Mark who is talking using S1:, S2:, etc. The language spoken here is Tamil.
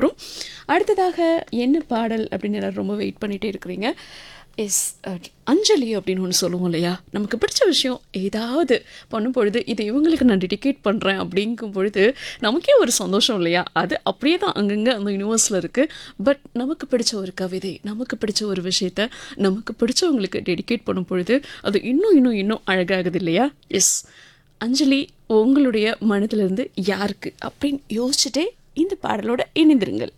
S1: வரும் அடுத்ததாக என்ன பாடல் அப்படின்னு எல்லாரும் ரொம்ப வெயிட் பண்ணிகிட்டே இருக்கிறீங்க எஸ் அஞ்சலி அப்படின்னு ஒன்று சொல்லுவோம் இல்லையா நமக்கு பிடிச்ச விஷயம் ஏதாவது பண்ணும் பொழுது இது இவங்களுக்கு நான் டெடிகேட் பண்ணுறேன் அப்படிங்கும் பொழுது நமக்கே ஒரு சந்தோஷம் இல்லையா அது அப்படியே தான் அங்கங்கே அந்த யூனிவர்ஸில் இருக்குது பட் நமக்கு பிடிச்ச ஒரு கவிதை நமக்கு பிடிச்ச ஒரு விஷயத்த நமக்கு பிடிச்சவங்களுக்கு டெடிகேட் பண்ணும் பொழுது அது இன்னும் இன்னும் இன்னும் அழகாகுது இல்லையா எஸ் அஞ்சலி உங்களுடைய மனதிலிருந்து யாருக்கு அப்படின்னு யோசிச்சுட்டே இந்த பாடலோட இணைந்திருங்கள்